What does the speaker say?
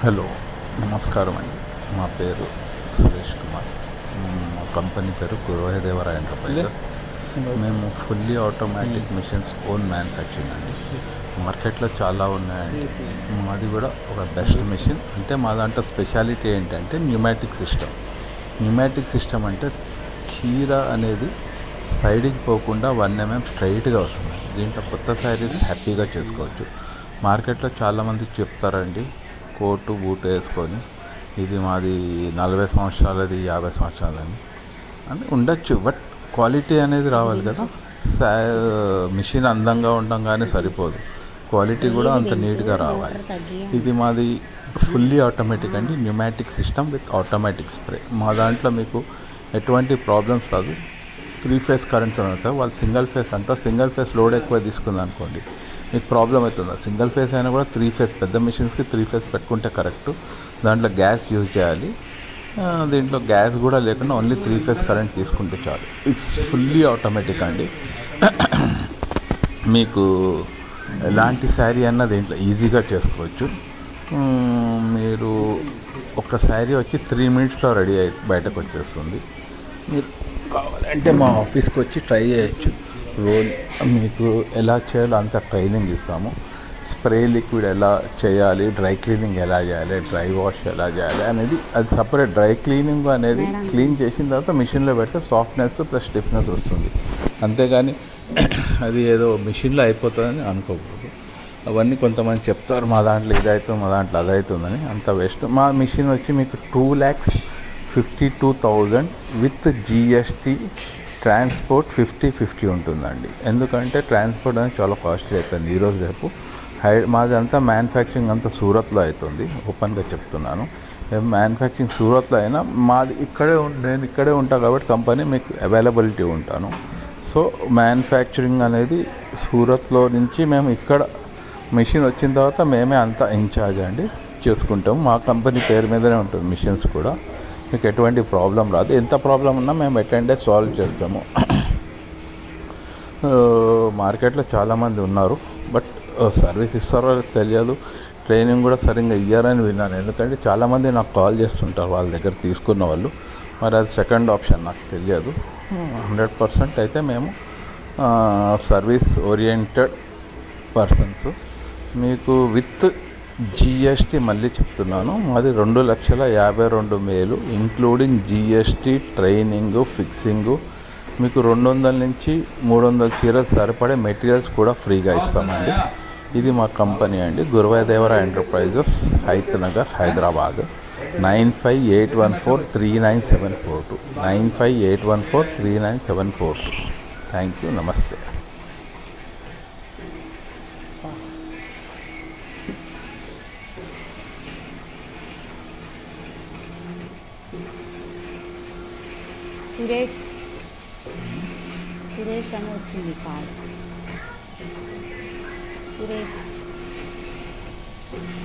hello నమస్కారం అండి మా పేరు సురేష్ కుమార్ మ్మ్, మా కంపెనీ పేరు గురువాదేవర ఎంటర్ప్రైజెస్ మేము fully automatic machines own manufacturing అండి మార్కెట్లో చాలా ఉన్నాయండి మాది కూడా ఒక బెస్ట్ మిషన్ అంటే మా దాంట్లో స్పెషాలిటీ ఏంటంటే న్యూమాటిక్ సిస్టమ్ న్యూమాటిక్ సిస్టమ్ అంటే చీర అనేది సైడ్కి పోకుండా వన్ ఎంఎం స్ట్రైట్గా వస్తుంది దీంట్లో కొత్త శారీస్ హ్యాపీగా చేసుకోవచ్చు మార్కెట్లో చాలామంది చెప్తారండి కోటు బూట్ వేసుకొని ఇది మాది నలభై సంవత్సరాలది యాభై సంవత్సరాలని అని ఉండొచ్చు బట్ క్వాలిటీ అనేది రావాలి కదా సా- మిషన్ అందంగా ఉండగానే సరిపోదు క్వాలిటీ కూడా అంత నీట్గా రావాలి ఇది మాది ఫుల్లీ ఆటోమేటిక్ అండి pneumatic system with automatic spray మా దాంట్లో మీకు ఎటువంటి ప్రాబ్లమ్స్ రాదు త్రీ ఫేస్ కరెంట్స్ అవుతాయి వాళ్ళు సింగిల్ ఫేస్ అంటారు సింగిల్ ఫేస్ లోడ్ ఎక్కువ తీసుకుంది అనుకోండి మీకు ప్రాబ్లం అవుతుంది సింగిల్ ఫేస్ అయినా కూడా త్రీ ఫేస్ పెద్ద మిషన్స్కి త్రీ ఫేస్ పెట్టుకుంటే కరెక్ట్ దాంట్లో గ్యాస్ యూజ్ చేయాలి ఆ, దీంట్లో గ్యాస్ కూడా లేకుండా ఓన్లీ త్రీ ఫేస్ కరెంట్ తీసుకుంటే చాలు ఇట్స్ ఫుల్లీ ఆటోమేటిక్ అండి మీకు ఎలాంటి శారీ అన్నా దీంట్లో ఈజీగా చేసుకోవచ్చు మ్మ్, మీరు ఒక శారీ వచ్చి త్రీ మినిట్స్లో రెడీ అయి బయటకు వచ్చేస్తుంది మీరు కావాలంటే మా ఆఫీస్కి వచ్చి ట్రై చేయొచ్చు రోల్ మీకు ఎలా చేయాలో అంత ట్రైనింగ్ ఇస్తాము స్ప్రే లిక్విడ్ ఎలా చేయాలి డ్రై క్లీనింగ్ ఎలా చేయాలి డ్రై వాష్ ఎలా చేయాలి అనేది అది సపరేట్ డ్రై క్లీనింగ్ అనేది క్లీన్ చేసిన తర్వాత మిషన్లో పెడితే సాఫ్ట్నెస్ ప్లస్ స్టిఫ్నెస్ వస్తుంది అంతేగాని అది ఏదో మిషన్లో అయిపోతుందని అనుకోకూడదు అవన్నీ కొంతమంది చెప్తారు మా దాంట్లో ఇది అవుతుంది మా దాంట్లో అది అవుతుందని అంత వేస్ట్ మా మిషన్ వచ్చి మీకు two lakhs fifty two thousand with GST transport fifty fifty ఉంటుందండి ఎందుకంటే ట్రాన్స్పోర్ట్ అనేది చాలా కాస్ట్లీ అయిపోయింది ఈరోజు రేపు హై మాది అంతా మ్యానుఫ్యాక్చరింగ్ అంతా సూరత్లో అవుతుంది ఓపెన్గా చెప్తున్నాను మ్యానుఫ్యాక్చరింగ్ సూరత్లో అయినా మాది ఇక్కడే ఉం- నేను ఇక్కడే ఉంటాను కాబట్టి కంపెనీ మీకు అవైలబిలిటీ ఉంటాను సో మ్యానుఫ్యాక్చరింగ్ అనేది సూరత్లో నుంచి మేము ఇక్కడ మిషన్ వచ్చిన తర్వాత మేమే అంతా ఇన్ఛార్జ్ అండి చేసుకుంటాం మా కంపెనీ పేరు మీదనే ఉంటుంది మిషన్స్ కూడా మీకు ఎటువంటి ప్రాబ్లం రాదు ఎంత ప్రాబ్లం ఉన్నా మేము ఎటెండే సాల్వ్ చేస్తాము ఆ, మార్కెట్లో చాలామంది ఉన్నారు బట్ ఆ, సర్వీస్ ఇస్తారో లేదో తెలియదు ట్రైనింగ్ కూడా సరిగ్గా ఇయ్యారని విన్నాను ఎందుకంటే చాలామంది నాకు కాల్ చేస్తుంటారు వాళ్ళ దగ్గర తీసుకున్న వాళ్ళు మరి అది సెకండ్ ఆప్షన్ నాకు తెలియదు హండ్రెడ్ పర్సెంట్ అయితే మేము ఆ, సర్వీస్ ఓరియంటెడ్ పర్సన్స్ మీకు విత్ జిఎస్టీ మళ్ళీ చెప్తున్నాను మాది రెండు లక్షల యాభై రెండు వేలు ఇంక్లూడింగ్ జిఎస్టీ ట్రైనింగ్ ఫిక్సింగు మీకు రెండు వందల నుంచి మూడు వందల చీరలు సరిపడే మెటీరియల్స్ కూడా ఫ్రీగా ఇస్తామండి ఇది మా కంపెనీ అండి Guruvadevara enterprises Hayath Nagar Hyderabad nine five eight one four three nine seven four two nine five eight one four three nine seven four two thank you నమస్తే సురేష్ సురేష్ అని వచ్చింది కాల్ సురేష్